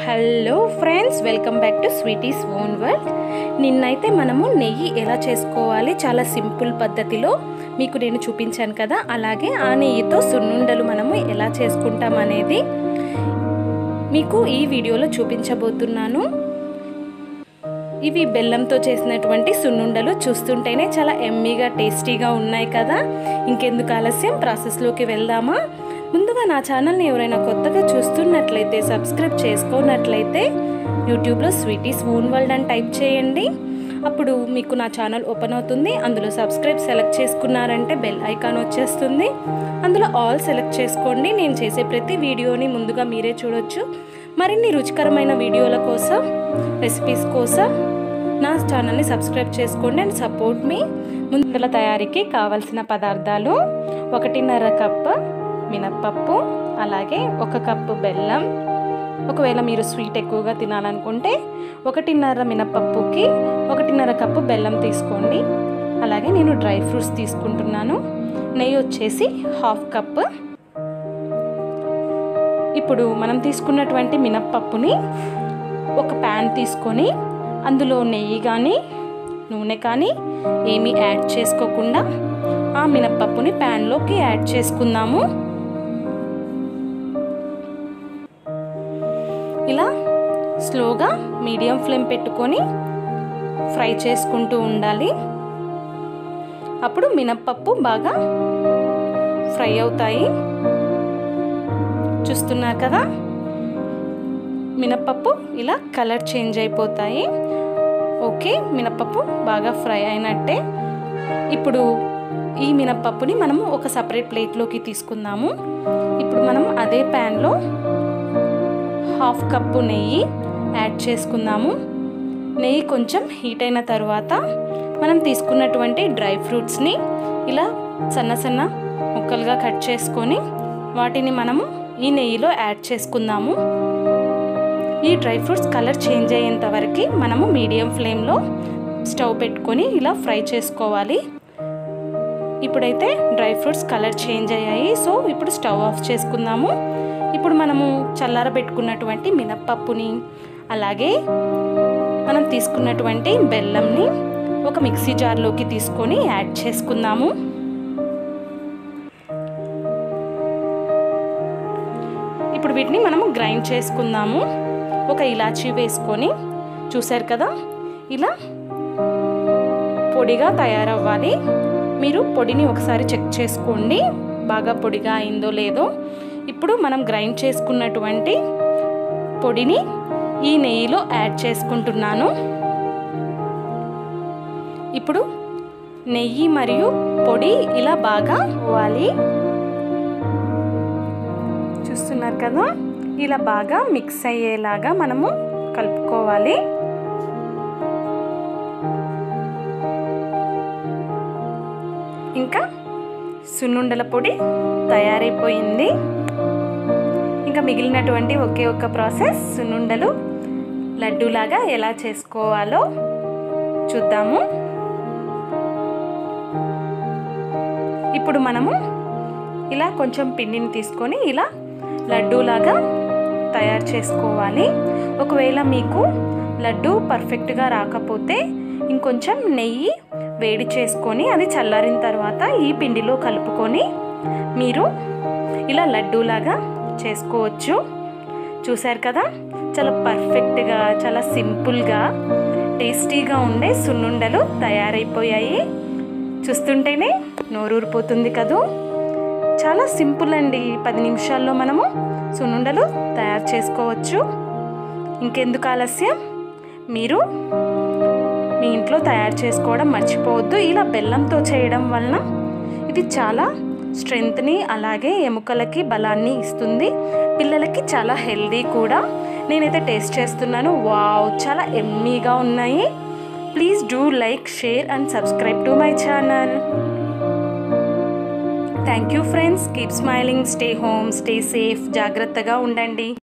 hello friends welcome back to Sweety's Own World నిన్నైతే మనము నెయ్యి ఎలా చేసుకోవాలి చాలా సింపుల్ పద్ధతిలో మీకు నేను చూపించాను కదా అలాగే ఆ నెయ్యితో సున్నుండలు మనము ఎలా చేసుకుంటాం అనేది మీకు ఈ వీడియోలో చూపించబోతున్నాను ఇవి బెల్లంతో చేసినటువంటి సున్నుండలు చూస్తుంటేనే చాలా ఎమ్మీగా టేస్టీగా ఉన్నాయి కదా ఇంకెందుకు ఆలస్యం ప్రాసెస్లోకి వెళ్దామా ముందుగా నా ఛానల్ని ఎవరైనా కొత్తగా చూస్తున్నట్లయితే సబ్స్క్రైబ్ చేసుకోనట్లయితే యూట్యూబ్లో స్వీటీస్ ఓన్ వరల్డ్ అని టైప్ చేయండి అప్పుడు మీకు నా ఛానల్ ఓపెన్ అవుతుంది అందులో సబ్స్క్రైబ్ సెలెక్ట్ చేసుకున్నారంటే బెల్ ఐకాన్ వచ్చేస్తుంది అందులో ఆల్ సెలెక్ట్ చేసుకోండి నేను చేసే ప్రతి వీడియోని ముందుగా మీరే చూడొచ్చు మరిన్ని రుచికరమైన వీడియోల కోసం రెసిపీస్ కోసం నా ఛానల్ని సబ్స్క్రైబ్ చేసుకోండి అండ్ సపోర్ట్ మీ ముందుల తయారీకి కావలసిన పదార్థాలు ఒకటిన్నర కప్ మినప్పప్పు అలాగే ఒక కప్పు బెల్లం ఒకవేళ మీరు స్వీట్ ఎక్కువగా తినాలనుకుంటే ఒకటిన్నర మినప్పప్పుకి ఒకటిన్నర కప్పు బెల్లం తీసుకోండి అలాగే నేను డ్రై ఫ్రూట్స్ తీసుకుంటున్నాను నెయ్యి వచ్చేసి హాఫ్ కప్ ఇప్పుడు మనం తీసుకున్నటువంటి మినప్పప్పుని ఒక ప్యాన్ తీసుకొని అందులో నెయ్యి కానీ నూనె కానీ ఏమీ యాడ్ చేసుకోకుండా ఆ మినప్పప్పుని ప్యాన్లోకి యాడ్ చేసుకుందాము ఇలా స్లోగా మీడియం ఫ్లేమ్ పెట్టుకొని ఫ్రై చేసుకుంటూ ఉండాలి అప్పుడు మినప్పప్పు బాగా ఫ్రై అవుతాయి చూస్తున్నారు కదా మినప్పప్పు ఇలా కలర్ చేంజ్ అయిపోతాయి ఓకే మినప్పప్పు బాగా ఫ్రై అయినట్టే ఇప్పుడు ఈ మినప్పప్పుని మనము ఒక సపరేట్ ప్లేట్లోకి తీసుకుందాము ఇప్పుడు మనం అదే ప్యాన్లో హాఫ్ కప్పు నెయ్యి యాడ్ చేసుకుందాము నెయ్యి కొంచెం హీట్ అయిన తర్వాత మనం తీసుకున్నటువంటి డ్రై ఫ్రూట్స్ని ఇలా సన్న సన్న ముక్కలుగా కట్ చేసుకొని వాటిని మనము ఈ నెయ్యిలో యాడ్ చేసుకుందాము ఈ డ్రై ఫ్రూట్స్ కలర్ చేంజ్ అయ్యేంత వరకు మనము మీడియం ఫ్లేమ్లో స్టవ్ పెట్టుకొని ఇలా ఫ్రై చేసుకోవాలి ఇప్పుడైతే డ్రై ఫ్రూట్స్ కలర్ చేంజ్ అయ్యాయి సో ఇప్పుడు స్టవ్ ఆఫ్ చేసుకుందాము ఇప్పుడు మనము చల్లారబెట్టుకున్నటువంటి మినప్పప్పుని అలాగే మనం తీసుకున్నటువంటి బెల్లంని ఒక మిక్సీ జార్లోకి తీసుకొని యాడ్ చేసుకుందాము ఇప్పుడు వీటిని మనము గ్రైండ్ చేసుకుందాము ఒక ఇలాచీ వేసుకొని చూసారు కదా ఇలా పొడిగా తయారవ్వాలి మీరు పొడిని ఒకసారి చెక్ చేసుకోండి బాగా పొడిగా అయిందో లేదో ఇప్పుడు మనం గ్రైండ్ చేసుకున్నటువంటి పొడిని ఈ నెయ్యిలో యాడ్ చేసుకుంటున్నాను ఇప్పుడు నెయ్యి మరియు పొడి ఇలా బాగా పోవాలి చూస్తున్నారు కదా ఇలా బాగా మిక్స్ అయ్యేలాగా మనము కలుపుకోవాలి ఇంకా సున్నుండల పొడి తయారైపోయింది ఇంకా మిగిలినటువంటి ఒకే ఒక్క ప్రాసెస్ సున్నుండలు లడ్డూలాగా ఎలా చేసుకోవాలో చూద్దాము ఇప్పుడు మనము ఇలా కొంచెం పిండిని తీసుకొని ఇలా లడ్డూలాగా తయారు చేసుకోవాలి ఒకవేళ మీకు లడ్డు పర్ఫెక్ట్గా రాకపోతే ఇంకొంచెం నెయ్యి వేడి చేసుకొని అది చల్లారిన తర్వాత ఈ పిండిలో కలుపుకొని మీరు ఇలా లడ్డూలాగా చేసుకోవచ్చు చూశారు కదా చాలా పర్ఫెక్ట్గా చాలా సింపుల్గా టేస్టీగా ఉండే సున్నుండలు తయారైపోయాయి చూస్తుంటేనే నోరూరిపోతుంది కదూ చాలా సింపుల్ అండి పది నిమిషాల్లో మనము సున్నుండలు తయారు చేసుకోవచ్చు ఇంకెందుకు ఆలస్యం మీరు మీ ఇంట్లో తయారు చేసుకోవడం మర్చిపోవద్దు ఇలా బెల్లంతో చేయడం వలన ఇది చాలా స్ట్రెంగ్త్ని అలాగే ఎముకలకి బలాన్ని ఇస్తుంది పిల్లలకి చాలా హెల్దీ కూడా నేనైతే టేస్ట్ చేస్తున్నాను వావ్ చాలా ఎమ్మీగా ఉన్నాయి please do like share and subscribe to my channel thank you friends keep smiling stay home stay safe జాగ్రత్తగా ఉండండి